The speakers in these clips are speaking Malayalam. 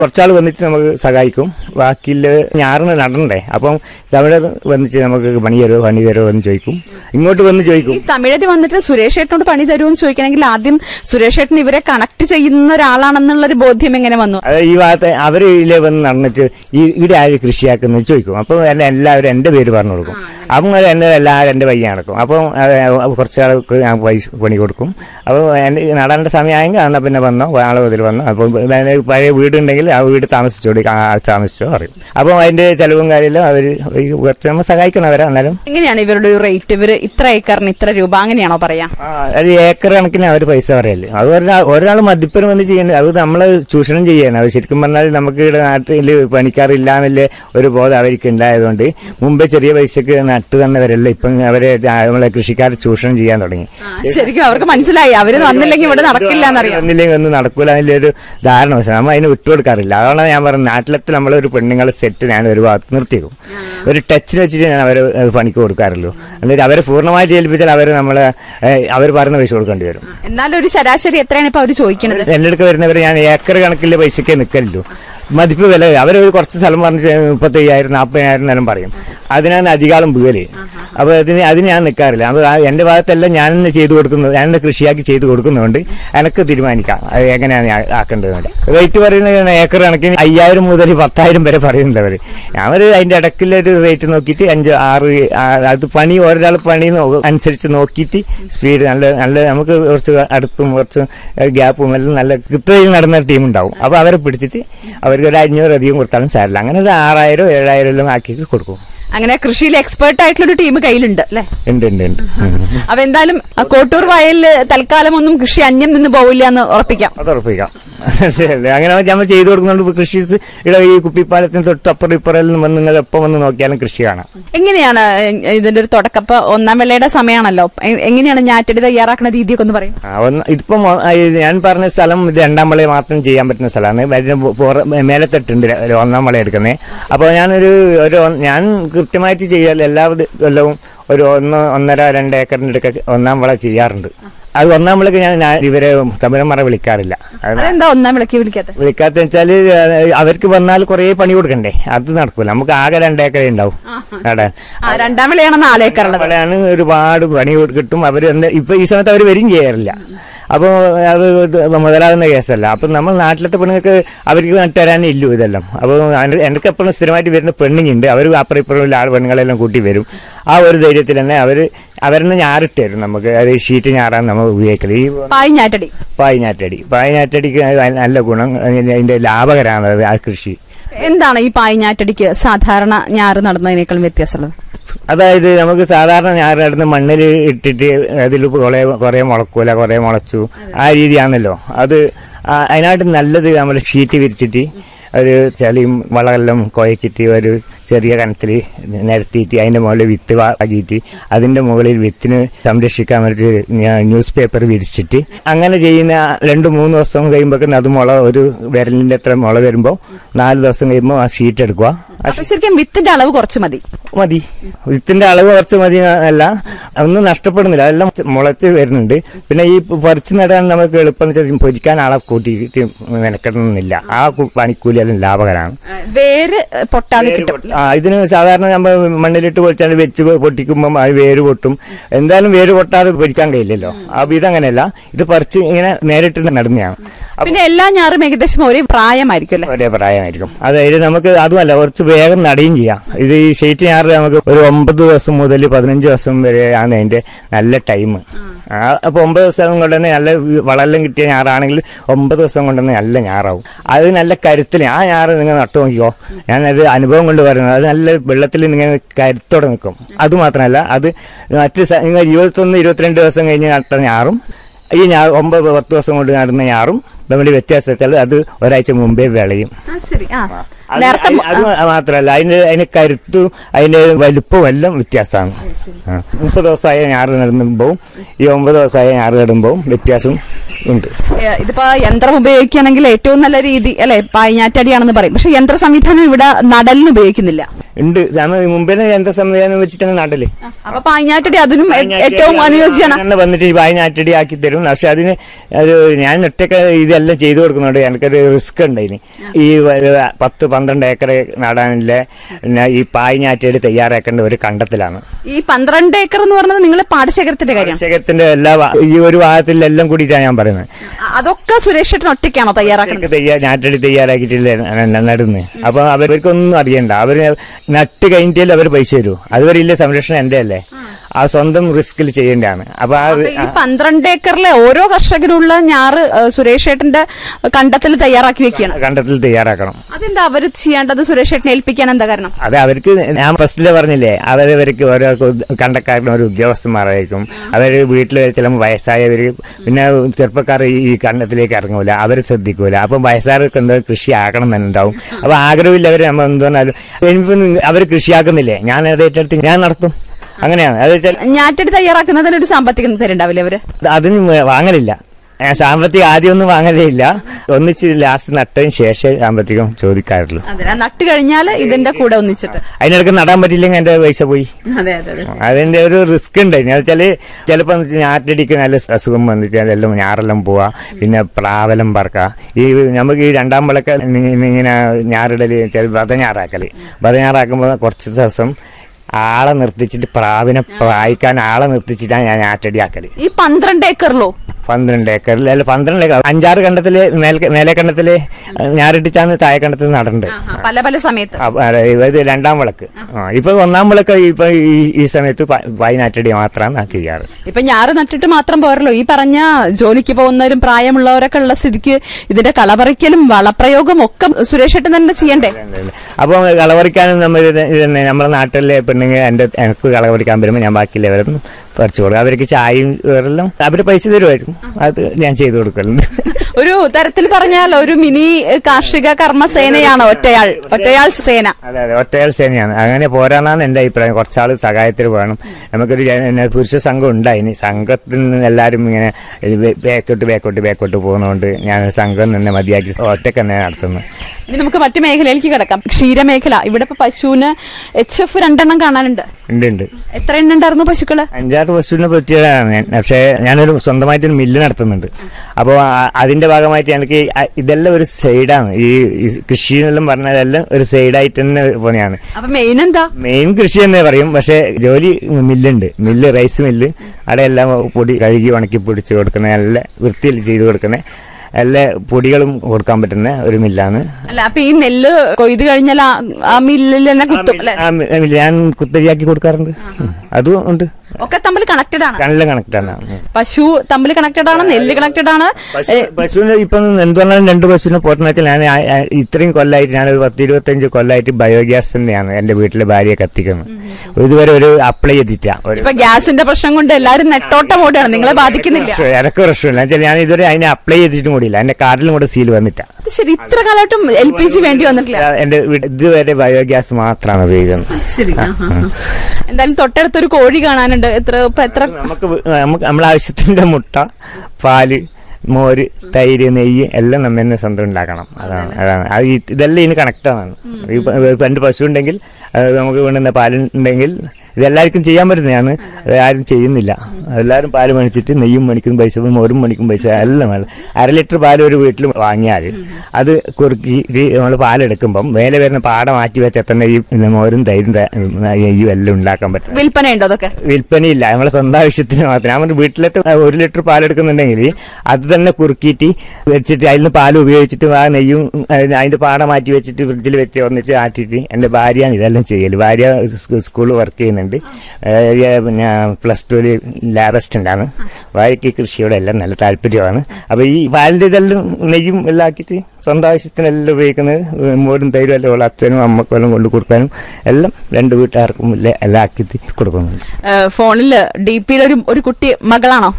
കുറച്ചാൾ വന്നിട്ട് നമുക്ക് സഹായിക്കും ബാക്കിയിൽ ഞാറിന് നടണ്ടേ അപ്പം അവിടെ വന്നിട്ട് നമുക്ക് പണി തരുമോ പണി തരുമോ എന്ന് ചോദിക്കും ഇങ്ങോട്ട് വന്ന് ഈ ചോദിക്കും തമിഴര് വന്നിട്ട് സുരേഷ് ഏട്ടനോട് പണി തരുമെന്ന് ചോദിക്കണമെങ്കിൽ ആദ്യം സുരേഷ് ഏട്ടൻ ഇവരെ കണക്ട് ചെയ്യുന്ന ഒരാളാണെന്നുള്ളൊരു ബോധ്യം എങ്ങനെ വന്നു അത് ഈ ഭാഗത്ത് അവർ ഇതിലെ വന്ന് നടന്നിട്ട് ഈ ഇവിടെ ആര് കൃഷിയാക്കുന്നത് ചോദിക്കും അപ്പം എന്നെ എല്ലാവരും എൻ്റെ പേര് പറഞ്ഞു കൊടുക്കും അപ്പം അത് എന്നെ എല്ലാവരും എൻ്റെ പയ്യ നടക്കും അപ്പം അത് കുറച്ച് ആൾക്ക് ഞാൻ പൈസ പണി കൊടുക്കും അപ്പോൾ എൻ്റെ നടേണ്ട സമയമായെങ്കിൽ എന്നാൽ പിന്നെ വന്നോ ആളെ മുതൽ വന്നോ അപ്പോൾ പഴയ വീടുണ്ടെങ്കിൽ ആ വീട് താമസിച്ചോടി ആ താമസിച്ചോ പറയും അപ്പോൾ അതിൻ്റെ ചെലവും കാര്യമെല്ലാം അവർ കുറച്ച് നമ്മൾ സഹായിക്കണം അവരെ എന്നാലും എങ്ങനെയാണ് ഇവരുടെ ഒരു റേറ്റ് ഇവർ ഇത്ര ഏക്കറിന് ഇത്ര രൂപ അങ്ങനെയാണോ പറയാ ആ, ഒരു ഏക്കർ കണക്കിന് അവർ പൈസ പറയല്ലേ അത് ഒരാൾ ഒരാൾ മദ്യപ്പന് വന്ന് ചെയ്യുന്നത് അത് നമ്മളെ ചൂഷണം ചെയ്യാണ് അത് ശരിക്കും പറഞ്ഞാൽ നമുക്ക് ഇവിടെ നാട്ടിൽ പണിക്കാറില്ല എന്നുള്ള ഒരു ബോധം അവർക്ക് ഉണ്ടായതുകൊണ്ട് മുമ്പേ ചെറിയ പൈസക്ക് നട്ട് തന്നവരല്ല ഇപ്പം അവരെ ആ, നമ്മളെ കൃഷിക്കാരെ ചൂഷണം ചെയ്യാൻ തുടങ്ങി ശരിക്കും അവർക്ക് മനസ്സിലായി അവര് വന്നില്ലെങ്കിൽ ഇവിടെ നടക്കില്ല എന്നറിയാം ഒന്നില്ലെങ്കിൽ ഒന്നും നടക്കൂല അതിലൊരു ധാരണ പക്ഷെ നമ്മൾ അതിന് വിട്ടുകൊടുക്കാറില്ല അതാണ് ഞാൻ പറഞ്ഞത് നാട്ടിലത്തെ നമ്മളൊരു പെണ്ണുങ്ങളെ സെറ്റ് ഞാൻ ഒരു ഭാഗത്ത് നിർത്തിയേക്കും ഒരു ടച്ചിൽ വെച്ചിട്ട് ഞാൻ അവരെ ഏ, പണിക്ക് കൊടുക്കാറുള്ളൂ എന്നിട്ട് അവരെ പൂർണ്ണമായിട്ട് ഏൽപ്പിച്ചാൽ അവർ നമ്മളെ അവർ പറയുന്ന പൈസ കൊടുക്കേണ്ടി വരും എന്നാലും ഒരു ശരാശരി എത്രയാണ് ഇപ്പൊ അവര് ചോദിക്കുന്നത് എന്റെ അടുത്ത് വരുന്നവർ ഞാൻ ഏക്കർ കണക്കിലെ പൈസക്കേ നിൽക്കലുള്ളൂ മതിപ്പ് വില അവർ കുറച്ച് സ്ഥലം പറഞ്ഞ് മുപ്പത്തി അയ്യായിരം നാൽപ്പതിനായിരം നേരം പറയും അതിനാണ് അധികാലം വീല് അപ്പോൾ അതിന് അതിന് ഞാൻ നിൽക്കാറില്ല അപ്പോൾ ആ എന്റെ ഭാഗത്തെല്ലാം ഞാൻ തന്നെ ചെയ്തു കൊടുക്കുന്നത് ഞാൻ തന്നെ കൃഷിയാക്കി ചെയ്തു കൊടുക്കുന്നതുകൊണ്ട് എനിക്ക് തീരുമാനിക്കാം അത് എങ്ങനെയാണ് ഞാൻ ആക്കേണ്ടത് റേറ്റ് പറയുന്നത് ഏക്കർ കണക്കിന് അയ്യായിരം മുതൽ പത്തായിരം വരെ പറയുന്നുണ്ട് അവർ അവർ അതിന്റെ ഇടയ്ക്കുള്ളൊരു റേറ്റ് നോക്കിയിട്ട് അഞ്ച് ആറ് ആ, അത് പണി ഒരാൾ പണി നോ- അനുസരിച്ച് നോക്കിയിട്ട് സ്പീഡ് നല്ല നല്ല നമുക്ക് കുറച്ച് അടുത്തും കുറച്ച് ഗ്യാപ്പും എല്ലാം നല്ല കൃത്യതയിൽ നടന്ന ടീം ഉണ്ടാവും അപ്പോൾ അവരെ പിടിച്ചിട്ട് അവർക്ക് ഒരു അഞ്ഞൂറ് അധികം കൊടുത്താലും സാരില്ല അങ്ങനെ ഒരു ആറായിരം ഏഴായിരം എല്ലാം ആക്കി കൊടുക്കും അങ്ങനെ കൃഷിയിൽ എക്സ്പേർട്ട് ആയിട്ടുള്ള ഒരു ടീം കയ്യിലുണ്ട് അല്ലെ ഉണ്ട് ഉണ്ട് ഉണ്ട് ഉം. അപ്പൊ എന്തായാലും ആ കോട്ടൂർ വയലില് തൽക്കാലം ഒന്നും കൃഷി അന്യം നിന്ന് പോവില്ല എന്ന് ഉറപ്പിക്കാം അത് ഉറപ്പിക്കാം അങ്ങനെ നമ്മൾ ചെയ്തു കൊടുക്കുന്നുണ്ട് കൃഷി ഇവിടെ ഈ കുപ്പിപ്പാലത്തിന് തൊട്ട് അപ്പുറം ഇപ്പുറം വന്ന് നിങ്ങൾ എപ്പോൾ വന്ന് നോക്കിയാലും കൃഷി കാണാം എങ്ങനെയാണ് ഇതിന്റെ ഒരു തുടക്കം ഇപ്പൊ ഒന്നാം വെള്ളയുടെ സമയമാണല്ലോ എ- എങ്ങനെയാണ് ഞാറ്റടി തയ്യാറാക്കുന്ന രീതിയൊക്കെ ഒന്ന് പറയും ആ, ഒന്ന് ഇതിപ്പം ഒ- ആ, ഇത് ഞാൻ പറഞ്ഞ സ്ഥലം ഇത് രണ്ടാം വള മാത്രം ചെയ്യാൻ പറ്റുന്ന സ്ഥലമാണ് അതിന് പു- പുറ- മേലത്തെട്ടുണ്ട് ര- ഒരു ഒന്നാം വള എടുക്കുന്നത് അപ്പോൾ ഞാനൊരു ഒരു ഒ- ഞാൻ കൃത്യമായിട്ട് ചെയ്യാൻ എല്ലാ ഇത് കൊല്ലവും ഒരു ഒന്ന് ഒന്നര രണ്ട് ഏക്കറിൻ്റെ അടുക്ക ഒന്നാം വള ചെയ്യാറുണ്ട് അത് ഒന്നാം വിളക്ക് ഞാൻ ഞാൻ ഇവരെ തമിഴന്മാരെ വിളിക്കാറില്ല അത് അതെന്താ ഒന്നാം വിളക്കി വിളിക്കാത്ത വിളിക്കാത്ത വെച്ചാല് അവർക്ക് വന്നാൽ കുറേ പണി കൊടുക്കണ്ടേ അത് നടക്കൂല നമുക്ക് ആകെ രണ്ടേക്കറേ ഉണ്ടാവും നടാൻ ആ രണ്ടാം വിളയാണ് നാലേക്കറുള്ളത് അവിടെയാണ് ഒരുപാട് പണി കിട്ടും അവർ ഇപ്പൊ ഈ സമയത്ത് അവർ വരും ചെയ്യാറില്ല അപ്പോൾ അത് ഇത് മുതലാകുന്ന കേസല്ല അപ്പം നമ്മൾ നാട്ടിലത്തെ പെണ്ണുങ്ങൾക്ക് അവർക്ക് നട്ടുതരാനേ ഇല്ലു ഇതെല്ലാം അപ്പോൾ എനിക്ക് എപ്പോഴും സ്ഥിരമായിട്ട് വരുന്ന പെണ്ണുങ്ങളുണ്ട് അവർ അപ്പുറം ഇപ്പുറം ആൾ പെണ്ണുങ്ങളെല്ലാം കൂട്ടി വരും ആ ഒരു ധൈര്യത്തിൽ തന്നെ അവർ അവരെന്ന് ഞാറിട്ട് തരും നമുക്ക് അത് ഷീറ്റ് ഞാറാൻ നമ്മൾ ഉപയോഗിക്കല് ഈ പായ് ഞാറ്റടി പായ് ഞാറ്റടി പായ് ഞാറ്റടിക്ക് നല്ല ഗുണം അതിന്റെ ലാഭകരമാണ് അത് ആ കൃഷി എന്താണ് ഈ പായ് ഞാറ്റടിക്ക് സാധാരണ ഞാറ് നടന്നതിനേക്കാളും വ്യത്യാസമുള്ളത് അതായത് നമുക്ക് സാധാരണ ഞാറിനടുത്ത് മണ്ണിൽ ഇട്ടിട്ട് അതിൽ കുറെ കുറെ മുളക്കൂല കുറെ മുളച്ചു ആ രീതിയാണല്ലോ അത് ആ- അതിനായിട്ട് നല്ലത് നമ്മൾ ഷീറ്റ് വിരിച്ചിട്ട് ഒരു ചെളിയും വളമെല്ലാം കുഴച്ചിട്ട് ഒരു ചെറിയ കനത്തിൽ നിരത്തിയിട്ട് അതിന്റെ മുകളിൽ വിത്ത് ആക്കിയിട്ട് അതിന്റെ മുകളിൽ വിത്തിന് സംരക്ഷിക്കാൻ വേണ്ടി ന്യൂസ് പേപ്പർ വിരിച്ചിട്ട് അങ്ങനെ ചെയ്യുന്ന രണ്ട് മൂന്ന് ദിവസം കഴിയുമ്പോഴേക്കും അത് മുള ഒരു വിരലിന്റെ അത്ര മുള വരുമ്പോൾ നാല് ദിവസം കഴിയുമ്പോൾ ആ ഷീറ്റ് എടുക്കുക ആ അപ്പൊ ശരിക്കും വിത്തിന്റെ അളവ് കുറച്ച് മതി മതി വിത്തിന്റെ അളവ് കുറച്ച് മതി അല്ല ഒന്നും നഷ്ടപ്പെടുന്നില്ല അതെല്ലാം മുളച്ച് വരുന്നുണ്ട് പിന്നെ ഈ പറിച്ചു നടാൻ നമുക്ക് എളുപ്പം എന്ന് വെച്ചാൽ പൊരിക്കാൻ ആളെ കൂട്ടിയിട്ട് മെനക്കെടണമെന്നില്ല ആ കു- പണിക്കൂലി എല്ലാം ലാഭകരമാണ് വേര് പൊട്ടാതെ കിട്ടും ആ ഇതിന് സാധാരണ നമ്മൾ മണ്ണിലിട്ട് പൊളിച്ചാൽ വെച്ച് പൊട്ടിക്കുമ്പോൾ അത് വേര് പൊട്ടും എന്തായാലും വേര് പൊട്ടാതെ പൊരിക്കാൻ കഴിയില്ലല്ലോ അപ്പൊ ഇതങ്ങനെയല്ല ഇത് പറിച്ച് ഇങ്ങനെ നേരിട്ട് നടന്നെയാണ് അപ്പൊ പിന്നെ എല്ലാ ഞാറും ഏകദേശം ഒരേ പ്രായമായിരിക്കും അല്ലെ ഒരേ പ്രായമായിരിക്കും അതായത് നമുക്ക് അതുമല്ല കുറച്ച് വേഗം നടുകയും ചെയ്യാം ഇത് ഈ ഷീറ്റ് ഞാറ് നമുക്ക് ഒരു ഒമ്പത് ദിവസം മുതൽ പതിനഞ്ച് ദിവസം വരെയാണ് അതിന്റെ നല്ല ടൈം ആ അപ്പൊ ഒമ്പത് ദിവസം കൊണ്ട് തന്നെ നല്ല വളരെല്ലാം കിട്ടിയ ഞാറാണെങ്കിൽ ഒമ്പത് ദിവസം കൊണ്ട് തന്നെ നല്ല ഞാറാവും അത് നല്ല കരുത്തിൽ ആ ഞാറ് നിങ്ങൾ നട്ടു നോക്കിക്കോ ഞാനത് അനുഭവം കൊണ്ട് പറയുന്നത് അത് നല്ല വെള്ളത്തിൽ നിങ്ങൾ കരുത്തോടെ നിൽക്കും അത് മാത്രമല്ല അത് മറ്റ് സ- നിങ്ങൾ ഇരുപത്തൊന്ന് ഇരുപത്തിരണ്ട് ദിവസം കഴിഞ്ഞ് നട്ട ഞാറും ഈ ഞാ ഒമ്പത് പത്ത് ദിവസം കൊണ്ട് നടുന്ന ഞാറും തമ്മിൽ വ്യത്യാസം വെച്ചാൽ അത് ഒരാഴ്ച മുമ്പേ വിളയും ശരി ആ അത് നേരത്തെ അയി- അത് മാത്രമല്ല അതിന്റെ അതിന് കരുത്തും അതിന്റെ വലുപ്പവും എല്ലാം വ്യത്യാസമാണ് ആ. മുപ്പത് ദിവസമായ ഞാറ് നടുമ്പോൾ ഈ ഒമ്പത് ദിവസമായ ഞാറ് നടുമ്പോൾ വ്യത്യാസം ഉണ്ട് ഏ, ഇതിപ്പോ യന്ത്രം ഉപയോഗിക്കുകയാണെങ്കിൽ ഏറ്റവും നല്ല രീതി അല്ലെ പായ്ഞ്ഞാറ്റടിയാണെന്ന് പറയും പക്ഷെ യന്ത്ര സംവിധാനം ഇവിടെ നടലിന് ഉപയോഗിക്കുന്നില്ല ഉണ്ട് കാരണം മുമ്പേ യന്ത്ര സംവിധാനം വെച്ചിട്ടാണ് നാട്ടില് അപ്പൊ പാഞ്ഞാറ്റടി അതിനും ഏ- ഏറ്റവും അനുയോജ്യമാണ് അങ്ങനെ വന്നിട്ട് ഈ വായി ഞാറ്റടി ആക്കി തരും പക്ഷെ അതിന് അത് ഞാൻ ഒറ്റക്ക് ഇതെല്ലാം ചെയ്തു കൊടുക്കുന്നുണ്ട് എനിക്കൊരു റിസ്ക് ഉണ്ട് ഇതിന് ഈ വ- പത്ത് പന്ത്രണ്ട് ഏക്കർ നടാനില്ല പിന്നെ ഈ പായ് ഞാറ്റടി തയ്യാറാക്കേണ്ട ഒരു കണ്ടത്തിലാണ് ഈ പന്ത്രണ്ട് ഏക്കർ എന്ന് പറയുന്നത് നിങ്ങളെ പാടശേഖരത്തിന്റെ കാര്യമാണ് അഭിഷേകത്തിന്റെ എല്ലാ ഭാ- ഈ ഒരു ഭാഗത്തിലെല്ലാം കൂടിയിട്ടാണ് ഞാൻ പറയുന്നത് അതൊക്കെ സുരേഷ് ചേട്ടൻ ഒറ്റയ്ക്കാണോ തയ്യാറാക്കുന്നത് ഇതൊക്കെ തയ്യാ ഞാറ്റടി തയ്യാറാക്കിയിട്ടില്ല നടുന്നത് അപ്പൊ അവർക്കൊന്നും അറിയണ്ട അവര് നട്ട് കഴിഞ്ഞിട്ടേ അവർ പൈസ തരൂ അതുവരെ ഇല്ല സംരക്ഷണം എന്റെ അല്ലേ ആ സ്വന്തം റിസ്കിൽ ചെയ്യേണ്ടതാണ് അപ്പൊ ആ അപ്പൊ ഈ പന്ത്രണ്ട് ഏക്കറിലെ ഓരോ കർഷകനുള്ള ഞാറ് ഏ, സുരേഷ് ചേട്ടന്റെ കണ്ടത്തിൽ തയ്യാറാക്കി വെക്കുകയാണ് കണ്ടത്തിൽ തയ്യാറാക്കണം അതെന്താ അവര് ചെയ്യേണ്ടത് സുരേഷ് ചേട്ടനെ ഏൽപ്പിക്കാൻ എന്താ കാരണം അത് അവർക്ക് ഞാൻ ഫസ്റ്റില് പറഞ്ഞില്ലേ അവരവർക്ക് ഓരോ കണ്ടക്കാരനും ഒരു ഉദ്യോഗസ്ഥന്മാരായിരിക്കും അവർ വീട്ടിൽ ചിലപ്പോൾ വയസ്സായവർ പിന്നെ ചെറുപ്പക്കാർ ഈ കണ്ടത്തിലേക്ക് ഇറങ്ങൂല അവർ ശ്രദ്ധിക്കൂല അപ്പം വയസ്സായവർക്ക് എന്തോ കൃഷി ആക്കണം തന്നെ ഉണ്ടാവും അപ്പൊ ആഗ്രഹമില്ലവർ നമ്മൾ എന്ത് പറഞ്ഞാലും ഇനിയിപ്പം അവർ കൃഷിയാക്കുന്നില്ലേ ഞാൻ അത് ഏറ്റെടുത്ത് ഞാൻ നടത്തും അങ്ങനെയാണ് അത് വെച്ചാൽ ഞാറ്റടി തയ്യാറാക്കുന്നതിന് ഒരു സാമ്പത്തികം തരുണ്ടാവില്ലേ അവര് അതിന് വാങ്ങലില്ല ഏ, സാമ്പത്തികം ആദ്യമൊന്നും വാങ്ങലേ ഇല്ല ഒന്നിച്ച് ലാസ്റ്റ് നട്ടതിന് ശേഷം സാമ്പത്തികം ചോദിക്കാറുള്ളൂ അതെ നട്ട് കഴിഞ്ഞാൽ ഇതിന്റെ കൂടെ ഒന്നിച്ചിട്ട് അതിനിടയ്ക്ക് നടാൻ പറ്റില്ലെങ്കിൽ എന്റെ പൈസ പോയി അതെ അതെ അതെ അതിന്റെ ഒരു റിസ്ക് ഉണ്ട് എന്ന് വെച്ചാല് ചിലപ്പോ ഞാറ്റടിക്ക് നല്ല അസുഖം വന്നിട്ട് എല്ലാം ഞാറെല്ലാം പോവാ പിന്നെ പ്രാവലം പറക്ക ഈ നമുക്ക് ഈ രണ്ടാം വിളക്ക് ഇങ്ങനെ ഞാറിടല് ചില വധഞ്ഞാറാക്കല് വധഞ്ഞാറാക്കുമ്പോൾ കുറച്ച് ദിവസം ആളെ നിർത്തിച്ചിട്ട് പ്രാവിനെ പ്രായിക്കാൻ ആളെ നിർത്തിച്ചിട്ടാണ് ഞാൻ ഞാറ്റടി ആക്കല് ഈ പന്ത്രണ്ട് ഏക്കറിലോ പന്ത്രണ്ട് ഏക്കറിൽ അല്ല പന്ത്രണ്ട് ഏക്കർ അഞ്ചാറ് കണ്ടത്തില് മേലെ മേലെ കണ്ടത്തില് ഞാറിട്ടിച്ചാണ് താഴെ കണ്ടത്തിൽ നടണ്ട് ആഹാ, പല പല സമയത്ത് അപ്പൊ, അതെ, ഇത് രണ്ടാം വിളക്ക് ആ, ഇപ്പൊ ഒന്നാം വിളക്ക് ഇപ്പൊ ഈ ഈ സമയത്ത് പ- വയനാട്ടടി മാത്രമാണ് ചെയ്യാറ് ഇപ്പൊ ഞാറ് നട്ടിട്ട് മാത്രം പോരല്ലോ ഈ പറഞ്ഞ ജോലിക്ക് പോകുന്നവരും പ്രായമുള്ളവരൊക്കെ ഉള്ള സ്ഥിതിക്ക് ഇതിന്റെ കളപറിക്കലും വളപ്രയോഗം ഒക്കെ സുരേഷ് ഏട്ടൻ തന്നെ ചെയ്യണ്ടേ അപ്പൊ കളവറിക്കാനും നമ്മൾ ഇത് തന്നെ നമ്മുടെ നാട്ടിലെ പെണ്ണുങ്ങൾ എന്റെ എനിക്ക് കളവറിക്കാൻ വരുമ്പോൾ ഞാൻ ബാക്കിയുള്ളവരും പറിച്ചു കൊടുക്കും അവർക്ക് ചായയും വേറെല്ലാം അവര് പൈസ തരുമായിരിക്കും അത് ഞാൻ ചെയ്തു കൊടുക്കലുണ്ട് ഒരു തരത്തിൽ പറഞ്ഞാൽ ഒരു മിനി കാർഷിക കർമ്മസേനയാണ് ഒറ്റയാൾ ഒറ്റയാൾ സേന അതെ അതെ ഒറ്റയാൾ സേനയാണ് അങ്ങനെ പോരാന്നാണ് എന്റെ അഭിപ്രായം കുറച്ചാൾ സഹായത്തിന് വേണം നമുക്കൊരു ജന- പിന്നെ പുരുഷ സംഘം ഉണ്ടായിന് സംഘത്തിൽ നിന്ന് എല്ലാവരും ഇങ്ങനെ ബേ- ബേക്കോട്ട് ബേക്കോട്ട് ബേക്കോട്ട് പോകുന്നതുകൊണ്ട് ഞാൻ സംഘം തന്നെ മതിയാക്കി ഒറ്റക്ക് തന്നെ നടത്തുന്നു ഇനി നമുക്ക് മറ്റു മേഖലയിലേക്ക് കിടക്കാം ക്ഷീരമേഖല ഇവിടെ ഇപ്പൊ പശുവിന് എച്ച് എഫ് രണ്ടെണ്ണം കാണാനുണ്ട് ഉണ്ട് ഉണ്ട് എത്ര എണ്ണം ഉണ്ടായിരുന്നു പശുക്കള് അഞ്ചാറ് പശുവിനെ പറ്റിയതാണ് ഞാൻ പക്ഷേ ഞാനൊരു സ്വന്തമായിട്ടൊരു മില്ല് നടത്തുന്നുണ്ട് അപ്പോൾ അതിന്റെ ഭാഗമായിട്ട് എനിക്ക് ഈ- ആ- ഇതെല്ലാം ഒരു സൈഡാണ് ഈ ഈ കൃഷി എന്നെല്ലാം പറഞ്ഞതെല്ലാം ഒരു സൈഡായിട്ട് തന്നെ പോലെയാണ് അപ്പൊ മെയിൻ എന്താ മെയിൻ കൃഷി എന്നേ പറയും പക്ഷെ ജോലി മില്ലുണ്ട് മില്ല് റൈസ് മില്ല് അവിടെ എല്ലാം പൊടി കഴുകി ഉണക്കി പൊടിച്ച് കൊടുക്കുന്ന നല്ല വൃത്തിയിൽ ചെയ്ത് കൊടുക്കുന്ന എല്ലാ പൊടികളും കൊടുക്കാൻ പറ്റുന്ന ഒരു മില്ലാണ് അല്ല അപ്പൊ ഈ നെല്ല് കൊയ്ത് കഴിഞ്ഞാൽ ആ- ആ മില്ലിൽ തന്നെ കുത്തും അല്ലെ ആ മി- മില്ല് ഞാൻ കുത്തരിയാക്കി കൊടുക്കാറുണ്ട് അതും ഉണ്ട് ഒക്കെ തമ്മിൽ കണക്റ്റഡ് ആണ് നല്ല കണക്റ്റാണ് പശു തമ്മിൽ കണക്റ്റഡ് ആണ് നെല്ല് കണക്റ്റഡ് ആണ് പശു പശുവിന് ഇപ്പം എന്ത് പറഞ്ഞാലും രണ്ട് പശുവിനെ പോട്ടെന്ന് വെച്ചാൽ ഞാൻ ആ- ആ ഇത്രയും കൊല്ലമായിട്ട് ഞാൻ ഒരു പത്ത് ഇരുപത്തഞ്ച് കൊല്ലമായിട്ട് ബയോഗ്യാസ് തന്നെയാണ് എന്റെ വീട്ടിലെ ഭാര്യയെ കത്തിക്കുന്നത് ഇതുവരെ ഒരു അപ്ലൈ ചെയ്തിട്ടാ ഒരു ഇപ്പൊ ഗ്യാസിന്റെ പ്രശ്നം കൊണ്ട് എല്ലാരും നെട്ടോട്ടം ഓടുകയാണ് നിങ്ങളെ ബാധിക്കുന്നില്ല എനക്ക് പ്രശ്നമില്ല എന്നുവെച്ചാൽ ഞാൻ ഇതുവരെ അതിനെ അപ്ലൈ ചെയ്തിട്ടും കൂടിയില്ല എന്റെ കാർഡിലും കൂടെ സീൽ വന്നിട്ടാ അത് ശരി ഇത്ര കാലമായിട്ടും എൽ പി ജി വേണ്ടി വന്നിട്ടില്ല എന്റെ വീട് ഇതുവരെ ബയോഗ്യാസ് മാത്രമാണ് ഉപയോഗിക്കുന്നത് ശരി എന്തായാലും തൊട്ടടുത്തൊരു കോഴി കാണാനുണ്ട് എത്ര ഇപ്പൊ എത്ര നമുക്ക് വി- നമുക്ക് നമ്മളെ ആവശ്യത്തിന്റെ മുട്ട പാല് മോര് തൈര് നെയ്യ് എല്ലാം നമ്മ തന്നെ സ്വന്തം ഉണ്ടാക്കണം അതാണ് അതാണ് അത് ഈ- ഇതെല്ലാം ഇതിന് കണക്റ്റാണ് ഈ പ- രണ്ട് പശു ഉണ്ടെങ്കിൽ അത് നമുക്ക് വേണ്ടുന്ന പാലുണ്ടെങ്കിൽ ഇതെല്ലാവർക്കും ചെയ്യാൻ പറ്റുന്നതാണ് അത് ആരും ചെയ്യുന്നില്ല എല്ലാവരും പാല് മേടിച്ചിട്ട് നെയ്യും മേടിക്കും പൈസ മോരും മേടിക്കും പൈസ എല്ലാം വേണം അര ലിറ്റർ പാല് ഒരു വീട്ടിൽ വാങ്ങിയാൽ അത് കുറുക്കി നമ്മൾ പാലെടുക്കുമ്പം മേലെ വരുന്ന പാട മാറ്റി വെച്ചാൽ തന്നെ ഈ മോരും തൈരും ത- നെയ്യും എല്ലാം ഉണ്ടാക്കാൻ പറ്റും വിൽപ്പന ഉണ്ടോ അതൊക്കെ വിൽപ്പനയില്ല നമ്മളെ സ്വന്തം ആവശ്യത്തിന് മാത്രം നമ്മൾ വീട്ടിലത്തെ ഒരു ലിറ്റർ പാൽ എടുക്കുന്നുണ്ടെങ്കിൽ അത് തന്നെ കുറുക്കിയിട്ട് വെച്ചിട്ട് അതിൽ നിന്ന് പാൽ ഉപയോഗിച്ചിട്ട് ആ നെയ്യും അതിന് അതിന്റെ പാട മാറ്റി വെച്ചിട്ട് ഫ്രിഡ്ജിൽ വെച്ച് ഒന്നിച്ച് ആട്ടിയിട്ട് എന്റെ ഭാര്യയാണ് ഇതെല്ലാം ചെയ്യൽ ഭാര്യ സ്കൂളിൽ വർക്ക് ചെയ്യുന്നുണ്ട് ഭാര്യ പിന്നെ പ്ലസ് ടുവിൽ ലാബ് അസിസ്റ്റന്റാണ് ഭാര്യയ്ക്ക് ഈ കൃഷിയോടെ എല്ലാം നല്ല താല്പര്യമാണ് അപ്പൊ ഈ പാലിന്റെ ഇതെല്ലാം നെയ്യും എല്ലാം ആക്കിയിട്ട് സ്വന്തം ആവശ്യത്തിനെല്ലാം ഉപയോഗിക്കുന്നത് മോരും തൈരും എല്ലാം ഉള്ള അച്ഛനും അമ്മക്കും എല്ലാം കൊണ്ട് കൊടുക്കാനും എല്ലാം രണ്ട് വീട്ടുകാർക്കും എല്ലാം എല്ലാം ആക്കി കൊടുക്കുന്നുണ്ട് ഫോണില് ഡി പിയിൽ ഒരു ഒരു കുട്ടി മകളാണോ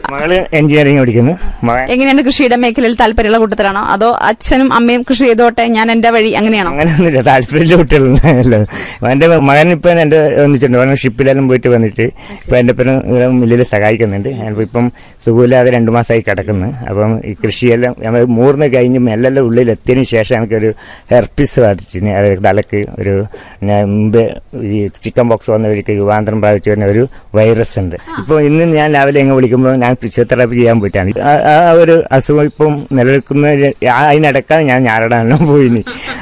മകള് എഞ്ചിനീയറിംഗ് പഠിക്കുന്നു മകൻ എങ്ങനെയാണ് കൃഷിയുടെ മേഖലയിൽ താല്പര്യമുള്ള കൂട്ടത്തിലാണോ അതോ അച്ഛനും അമ്മയും കൃഷി ചെയ്തോട്ടെ ഞാൻ എന്റെ വഴി അങ്ങനെയാണോ അങ്ങനെയൊന്നുമില്ല താല്പര്യമില്ല കുട്ടികളൊന്നുമല്ല എന്റെ മകൻ ഇപ്പൊ എന്റെ ഒന്നിച്ചിട്ടുണ്ട് അവൻ ഷിപ്പിലെല്ലാം പോയിട്ട് വന്നിട്ട് ഇപ്പൊ എന്റെ പിന്നെ മില്ലിൽ സഹായിക്കുന്നുണ്ട് ഞാനിപ്പോ ഇപ്പം സുഖമില്ലാതെ രണ്ടു മാസമായി കിടക്കുന്നു അപ്പം ഈ കൃഷിയെല്ലാം നമ്മൾ മൂർന്ന് കഴിഞ്ഞ് മെല്ലെല്ലാം ഉള്ളിൽ എത്തിയതിനു ശേഷം എനിക്കൊരു ഹെർപ്പിസ് ബാധിച്ചിന് അത് തലക്ക് ഒരു പിന്നെ മുമ്പ് ഈ ചിക്കൻ ബോക്സ് വന്ന വഴിക്ക് യുവാന്തരം പ്രാപിച്ചു വരുന്ന ഒരു വൈറസ് ഉണ്ട് ഇപ്പോൾ ഇന്ന് ഞാൻ രാവിലെ എങ്ങനെ വിളിക്കുമ്പോൾ ഞാൻ ഫിസിയോതെറാപ്പി ചെയ്യാൻ പോയിട്ടാണ് ആ- ആ ഒരു അസുഖം ഇപ്പം നിലനിൽക്കുന്ന ആ- അതിനിടക്കാണ് ഞാൻ ഞാറടാനെല്ലാം പോയിന്